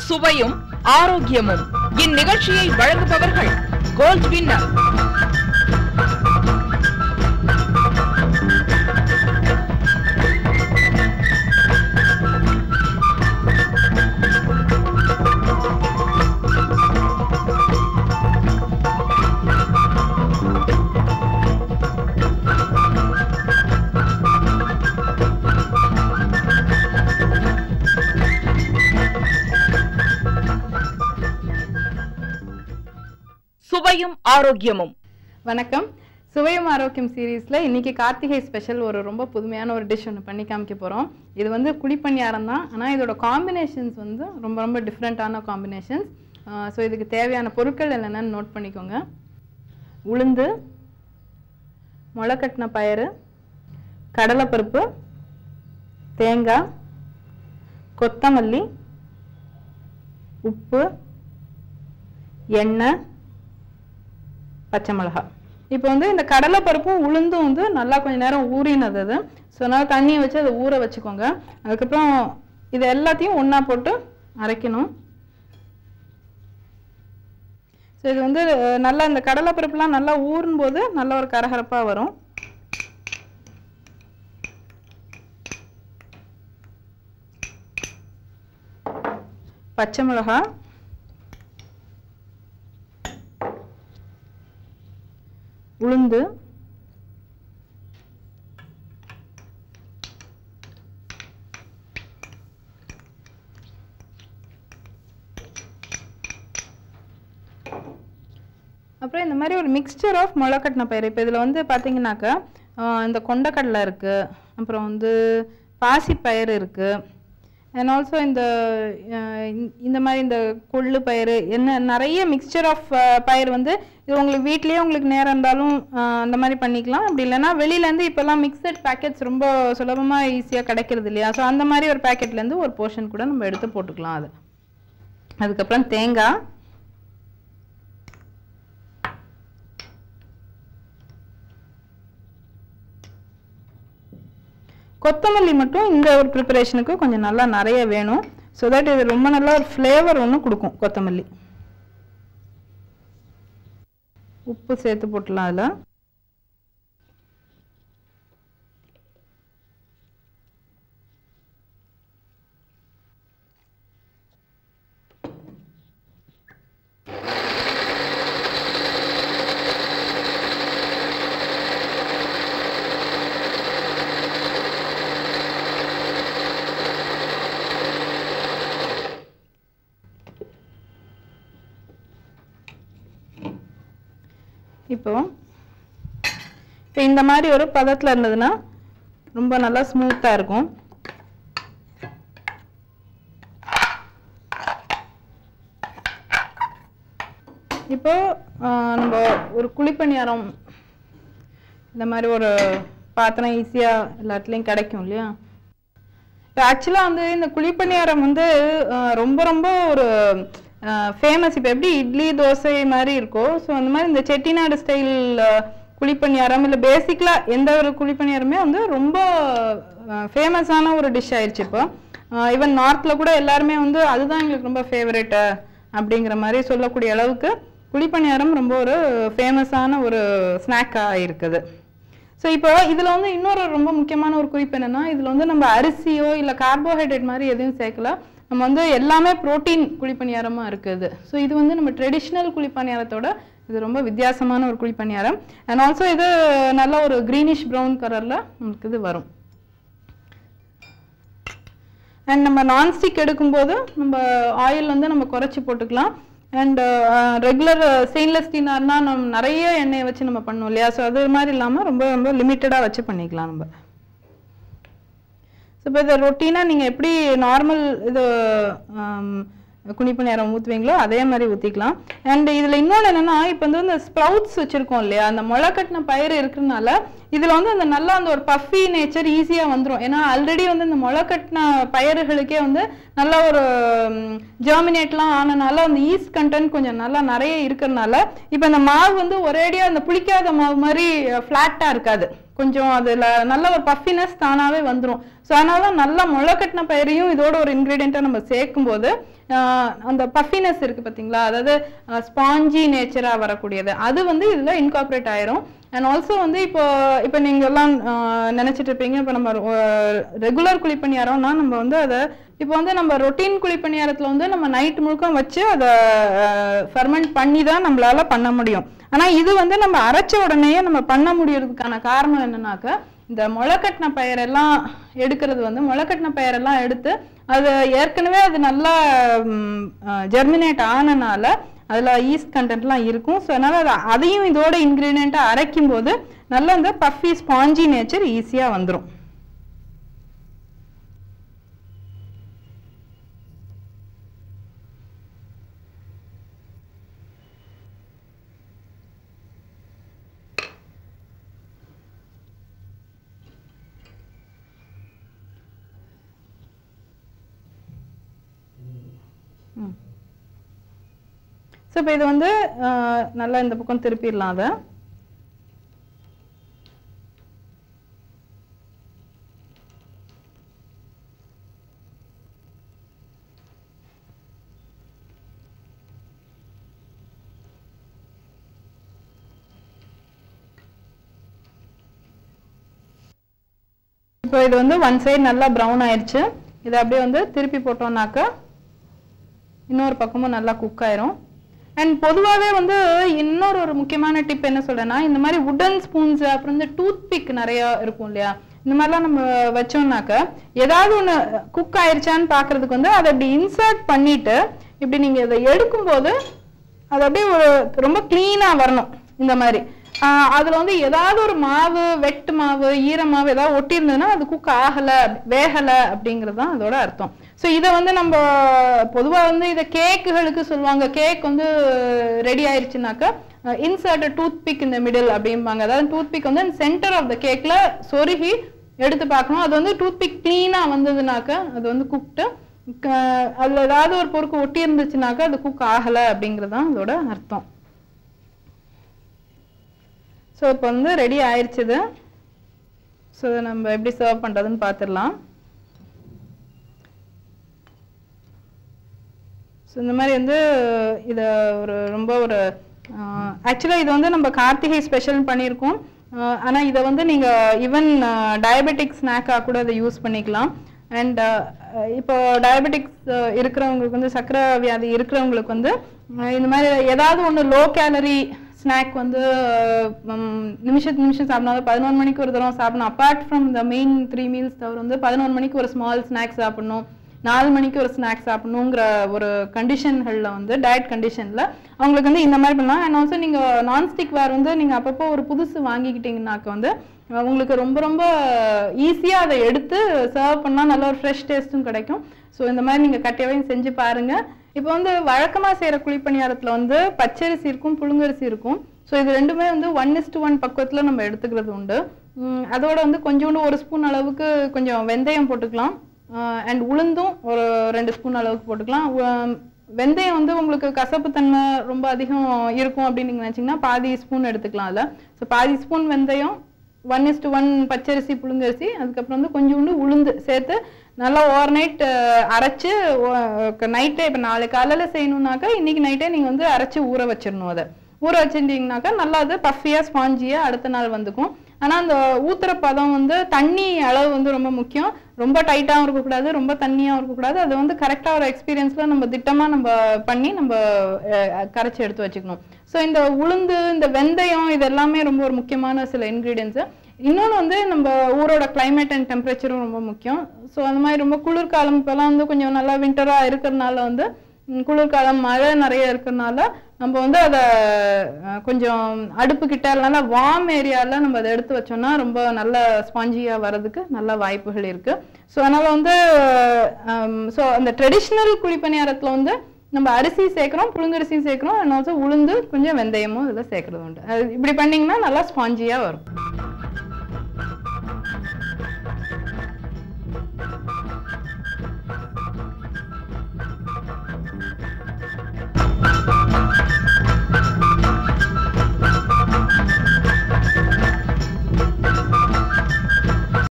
சுவையும் ஆரோக்கியமும் இந்நிகழ்ச்சியை வழங்குபவர்கள் கோல்ட் வின்னர் சுவையும் ஆரோக்கியமும் வணக்கம் சுவையும் ஆரோக்கியம் சீரீஸில் இன்னைக்கு கார்த்திகை ஸ்பெஷல் ஒரு ரொம்ப புதுமையான ஒரு டிஷ் ஒன்று பண்ணி காமிக்க போகிறோம் இது வந்து குழிப்பணியாரம் தான் ஆனால் இதோட காம்பினேஷன்ஸ் வந்து ரொம்ப ரொம்ப டிஃப்ரெண்ட்டான காம்பினேஷன்ஸ் ஸோ இதுக்கு தேவையான பொருட்கள் என்னென்னு நோட் பண்ணிக்கோங்க உளுந்து முளைக்கட்டின பயிறு கடலைப்பருப்பு தேங்காய் கொத்தமல்லி உப்பு எண்ணெய் பச்சை மிளகாய் இப்போ வந்து இந்த கடலைப்பருப்பும் உளுந்தும் வந்து நல்லா கொஞ்ச நேரம் ஊறினது அது ஸோ அதனால் தண்ணியை வச்சு அதை ஊற வச்சுக்கோங்க அதுக்கப்புறம் இது எல்லாத்தையும் ஒன்றா போட்டு அரைக்கணும் ஸோ இது வந்து அஹ், நல்லா இந்த கடலைப்பருப்புலாம் நல்லா ஊறும்போது நல்ல ஒரு கரகரப்பாக வரும் பச்சை மிளகாய் உளுந்து அப்புறம் இந்த மாதிரி ஒரு மிக்ஸ்சர் ஆஃப் முளைக்கட்டின பயிர் இப்போ இதில் வந்து பார்த்தீங்கன்னாக்கா ஆஹ் இந்த கொண்டக்கடலை இருக்குது அப்புறம் வந்து பாசிப்பயிறு இருக்குது அண்ட் ஆல்சோ இந்த அஹ் இந்த- இந்த மாதிரி இந்த கொள்ளு பயிறு என்ன நிறைய மிக்ஸ்சர் ஆஃப் பயிர் வந்து இது உங்களுக்கு வீட்லேயே உங்களுக்கு நேரம் இருந்தாலும் அஹ் அந்த மாதிரி பண்ணிக்கலாம் அப்படி இல்லைன்னா வெளியிலேருந்து இப்போல்லாம் மிக்சட் பேக்கெட்ஸ் ரொம்ப சுலபமாக ஈஸியாக கிடைக்கிறது இல்லையா ஸோ அந்த மாதிரி ஒரு பேக்கெட்லேருந்து ஒரு போர்ஷன் கூட நம்ம எடுத்து போட்டுக்கலாம் அது அதுக்கப்புறம் தேங்காய் கொத்தமல்லி மட்டும் இந்த ஒரு ப்ரிப்பரேஷனுக்கு கொஞ்சம் நல்லா நிறைய வேணும் ஸோ தட் இது ரொம்ப நல்லா ஒரு ஃப்ளேவர் ஒன்று கொடுக்கும் கொத்தமல்லி உப்பு சேர்த்து போட்டுலாம் அதில் இப்போ இப்போ இந்த மாதிரி ஒரு பதத்தில் இருந்ததுன்னா ரொம்ப நல்லா ஸ்மூத்தாக இருக்கும் இப்போ ஆஹ், நம்ம ஒரு குழிப்பணியாரம் இந்த மாதிரி ஒரு பாத்திரம் ஈஸியாக எல்லாத்துலேயும் கிடைக்கும் இல்லையா இப்போ ஆக்சுவலாக வந்து இந்த குழிப்பணியாரம் வந்து அஹ், ரொம்ப ரொம்ப ஒரு ஃபேமஸ் இப்போ எப்படி இட்லி தோசை மாதிரி இருக்கோ ஸோ அந்த மாதிரி இந்த செட்டிநாடு ஸ்டைல் குழிப்பணியாரம் இல்லை பேசிக்கலாக எந்த ஒரு குழிப்பணியாரமே வந்து ரொம்ப ஃபேமஸான ஒரு டிஷ் ஆயிடுச்சு இப்போ ஈவன் நார்த்தில் கூட எல்லாருமே வந்து அதுதான் எங்களுக்கு ரொம்ப ஃபேவரேட்டு அப்படிங்கிற மாதிரி சொல்லக்கூடிய அளவுக்கு குழிப்பணியாரம் ரொம்ப ஒரு ஃபேமஸான ஒரு ஸ்நாக்காக இருக்குது ஸோ இப்போ இதில் வந்து இன்னொரு ரொம்ப முக்கியமான ஒரு குறிப்பு என்னன்னா இதில் வந்து நம்ம அரிசியோ இல்லை கார்போஹைட்ரேட் மாதிரி எதுவும் சேர்க்கல நம்ம வந்து எல்லாமே புரோட்டீன் குழிப்பணியாரமாக இருக்குது ஸோ இது வந்து நம்ம ட்ரெடிஷ்னல் குழிப்பணியாரத்தோட இது ரொம்ப வித்தியாசமான ஒரு குழிப்பணியாரம் அண்ட் ஆல்சோ இது நல்ல ஒரு க்ரீனிஷ் ப்ரௌன் கலரில் நமக்கு இது வரும் அண்ட் நம்ம நான்ஸ்டிக் எடுக்கும்போது நம்ம ஆயில் வந்து நம்ம குறைச்சி போட்டுக்கலாம் அண்ட் ரெகுலர் ஸ்டெயின்லெஸ் ஸ்டீனர்னா நம்ம நிறைய எண்ணெயை வச்சு நம்ம பண்ணோம் இல்லையா ஸோ அது மாதிரி இல்லாமல் ரொம்ப ரொம்ப லிமிட்டடாக வச்சு பண்ணிக்கலாம் நம்ம ஸோ இப்போ இதை ரொட்டீனாக நீங்கள் எப்படி நார்மல் இது குணிப்பு நேரம் ஊற்றுவீங்களோ அதே மாதிரி ஊற்றிக்கலாம் அண்ட் இதில் இன்னொன்று என்னென்னா இப்போ வந்து இந்த ஸ்ப்ரவுட்ஸ் வச்சுருக்கோம் இல்லையா அந்த முளை கட்டின பயிர் இருக்கிறதுனால இதில் வந்து அந்த நல்லா அந்த ஒரு பஃபி நேச்சர் ஈஸியாக வந்துடும் ஏன்னா ஆல்ரெடி வந்து இந்த முளை கட்டின பயிர்களுக்கே வந்து நல்ல ஒரு ஜெர்மினேட்லாம் ஆனனால அந்த ஈஸ்ட் கண்டென்ட் கொஞ்சம் நல்லா நிறைய இருக்கிறதுனால இப்போ இந்த மாவு வந்து ஒரேடியாக அந்த புளிக்காத மாவு மாதிரி ஃப்ளாட்டாக இருக்காது கொஞ்சம் அதுல நல்ல ஒரு பஃபினஸ் தானாவே வந்துரும் ஸோ அதனால தான் நல்லா முளை கட்டின பயிரையும் இதோட ஒரு இன்க்ரீடியண்ட்டாக நம்ம சேர்க்கும்போது ஆஹ், அந்த பஃபினஸ் இருக்கு பார்த்தீங்களா அதாவது ஸ்பாஞ்சி நேச்சராக வரக்கூடியது அது வந்து இதில் இன்கார்பரேட் ஆயிரும் அண்ட் ஆல்சோ வந்து இப்போ இப்போ நீங்கள் எல்லாம் ஆஹ், நினைச்சிட்டு இருப்பீங்க இப்போ நம்ம ரெகுலர் குழிப்பணியாரம்னா நம்ம வந்து அதை இப்போ வந்து நம்ம ரொட்டீன் குழிப்பணியாரத்தில் வந்து நம்ம நைட் முழுக்க வச்சு அதை ஃபர்மெண்ட் பண்ணி தான் நம்மளால பண்ண முடியும் ஆனா இது வந்து நம்ம அரைச்ச உடனேயே நம்ம பண்ண முடியறதுக்கான காரணம் என்னன்னாக்க இந்த முளைக்கட்டின பயிரெல்லாம் எடுக்கிறது வந்து முளைக்கட்டின பயிரெல்லாம் எடுத்து அது ஏற்கனவே அது நல்லா ஜெர்மினேட் ஆனனால அதுல ஈஸ்ட் கண்டென்ட்லாம் இருக்கும் ஸோ அதனால அது அதையும் இதோட இன்க்ரீடியண்ட்டாக அரைக்கும் போது நல்லா இந்த பஃபி ஸ்பாஞ்சி நேச்சர் ஈஸியா வந்துரும் ஸோ இப்போ இது வந்து அஹ், நல்லா இந்த பக்கம் திருப்பிடலாம் அதை இப்போ இது வந்து ஒன் சைடு நல்லா ப்ரௌன் ஆயிடுச்சு இதை அப்படியே வந்து திருப்பி போட்டோம்னாக்கா இன்னொரு பக்கமும் நல்லா குக் ஆயிரும் அண்ட் பொதுவாகவே வந்து இன்னொரு ஒரு முக்கியமான டிப் என்ன சொல்றேன்னா இந்த மாதிரி உடன் ஸ்பூன்ஸ் அப்புறம் இந்த டூத் பிக் நிறைய இருக்கும் இல்லையா இந்த மாதிரிலாம் நம்ம வச்சோம்னாக்க ஏதாவது ஒன்று குக் ஆயிருச்சான்னு பார்க்கறதுக்கு வந்து அதை இப்படி இன்சர்ட் பண்ணிட்டு இப்படி நீங்க இதை எடுக்கும்போது அது அப்படியே ஒரு ரொம்ப க்ளீனா வரணும் இந்த மாதிரி ஆஹ் அதுல வந்து ஏதாவது ஒரு மாவு வெட்டு மாவு ஈர மாவு ஏதாவது ஒட்டி இருந்ததுன்னா அது குக் ஆகல வேகல அப்படிங்கிறது தான் அதோட அர்த்தம் ஸோ இதை வந்து நம்ம பொதுவா வந்து இதை கேக்குகளுக்கு சொல்லுவாங்க கேக் வந்து ரெடி ஆயிருச்சுனாக்கா இன்சர்ட் டூத் பிக் இந்த மிடில் அப்படிம்பாங்க அதாவது டூத் பிக் வந்து சென்டர் ஆஃப் த கேக்ல சொருகி எடுத்து பார்க்கணும் அது வந்து டூத் பிக் க்ளீனா வந்ததுனாக்கா அது வந்து குக்டு அதுல ஏதாவது ஒரு பொருட்கள் ஒட்டி இருந்துச்சுனாக்கா அது குக் ஆகல அப்படிங்கிறது தான் அதோட அர்த்தம் ஸோ இப்போ வந்து ரெடி ஆயிடுச்சுது ஸோ நம்ம எப்படி சர்வ் பண்ணுறதுன்னு பார்த்துடலாம் ஸோ இந்த மாதிரி வந்து இதை ஒரு ரொம்ப ஒரு ஆக்சுவலாக இது வந்து நம்ம கார்த்திகை ஸ்பெஷல் பண்ணியிருக்கோம் ஆனால் இதை வந்து நீங்கள் ஈவன் டயபெட்டிக் ஸ்நாக்காக கூட இதை யூஸ் பண்ணிக்கலாம் அண்ட் இப்போ டயபெட்டிக்ஸ் இருக்கிறவங்களுக்கு வந்து சர்க்கரை வியாதி இருக்கிறவங்களுக்கு வந்து அஹ் இந்த மாதிரி ஏதாவது ஒன்று லோ கேலரி ஸ்நாக் வந்து ம், நிமிஷத்து நிமிஷம் சாப்பிடணும் பதினொன்று மணிக்கு ஒரு தடவை சாப்பிடணும் apart from the main three meals தவிர வந்து பதினொன்று மணிக்கு ஒரு ஸ்மால் ஸ்நாக்ஸ் சாப்பிடணும் நாலு மணிக்கு ஒரு ஸ்நாக்ஸ் சாப்பிடணுங்கிற ஒரு கண்டிஷன்களில் வந்து டயட் கண்டிஷனில் அவங்களுக்கு வந்து இந்த மாதிரி பண்ணலாம் அண்ட் ஆல்சோ நீங்கள் நான்ஸ்டிக் வேர் வந்து நீங்கள் அப்பப்போ ஒரு புதுசு வாங்கிக்கிட்டீங்கன்னாக்க வந்து அஹ் உங்களுக்கு ரொம்ப ரொம்ப ஈஸியாக அதை எடுத்து சர்வ் பண்ணால் நல்ல ஒரு ஃப்ரெஷ் டேஸ்ட்டும் கிடைக்கும் ஸோ இந்த மாதிரி நீங்கள் கட்டியாவையும் செஞ்சு பாருங்க இப்போ வந்து வழக்கமாக செய்கிற குழிப்பணியாரத்தில் வந்து பச்சரிசி இருக்கும் புழுங்கரிசி இருக்கும் ஸோ இது ரெண்டுமே வந்து ஒன் இஸ் ஒன் பக்குவத்தில் நம்ம எடுத்துக்கிறது உண்டு உம் அதோட வந்து கொஞ்சோண்டு ஒரு ஸ்பூன் அளவுக்கு கொஞ்சம் வெந்தயம் போட்டுக்கலாம் அண்ட் உளுந்தும் ஒரு ரெண்டு ஸ்பூன் அளவுக்கு போட்டுக்கலாம் உ- வெந்தயம் வந்து உங்களுக்கு கசப்புத்தன்மை ரொம்ப அதிகம் இருக்கும் அப்படின்னு நீங்கள் நினச்சிங்கன்னா பாதி ஸ்பூன் எடுத்துக்கலாம் அதில் ஸோ பாதி ஸ்பூன் வெந்தயம் ஒன் இஸ் ஒன் பச்சரிசி புழுங்கரிசி அதுக்கப்புறம் வந்து கொஞ்சோண்டு உளுந்து சேர்த்து நல்லா ஓவர் நைட் அரைச்சு நைட்டே இப்போ நாளை காலையில் செய்யணும்னாக்கா இன்னைக்கு நைட்டே நீங்கள் வந்து அரைச்சு ஊற வச்சிடணும் அதை ஊற வச்சிருந்தீங்கனாக்கா நல்லா அது பஃபியாக ஸ்பாஞ்சியாக அடுத்த நாள் வந்துக்கும் ஆனால் அந்த ஊத்துற பதம் வந்து தண்ணி அளவு வந்து ரொம்ப முக்கியம் ரொம்ப டைட்டாகவும் இருக்கக்கூடாது ரொம்ப தண்ணியாகவும் இருக்கக்கூடாது அது வந்து கரெக்டாக ஒரு எக்ஸ்பீரியன்ஸில் நம்ம திட்டமாக நம்ம பண்ணி நம்ம அஹ், கரைச்சி எடுத்து வச்சுக்கணும் ஸோ இந்த உளுந்து இந்த வெந்தயம் இது எல்லாமே ரொம்ப ஒரு முக்கியமான சில இன்க்ரீடியன்ஸு இன்னொன்று வந்து நம்ம ஊரோட climate அண்ட் டெம்பரேச்சரும் ரொம்ப முக்கியம் ஸோ அந்த மாதிரி ரொம்ப குளிர்காலம் இப்போலாம் வந்து கொஞ்சம் நல்லா வின்டராக இருக்கிறனால வந்து ம், குளிர்காலம் மழை நிறைய இருக்கிறனால நம்ம வந்து அதை அஹ், கொஞ்சம் அடுப்பு கிட்ட இல்லைனா வார்ம் ஏரியாவில் நம்ம அதை எடுத்து வச்சோம்னா ரொம்ப நல்ல ஸ்பாஞ்சியாக வர்றதுக்கு நல்ல வாய்ப்புகள் இருக்கு ஸோ அதனால வந்து ஸோ அந்த ட்ரெடிஷ்னல் குழிப்பணியாரத்தில் வந்து நம்ம அரிசி சேர்க்குறோம் புழுங்கரிசியும் சேர்க்குறோம் அண்ட் ஆல்சோ உளுந்து கொஞ்சம் வெந்தயமும் இதில் சேர்க்குறது உண்டு அது இப்படி பண்ணிங்கன்னா நல்லா ஸ்பாஞ்சியாக வரும்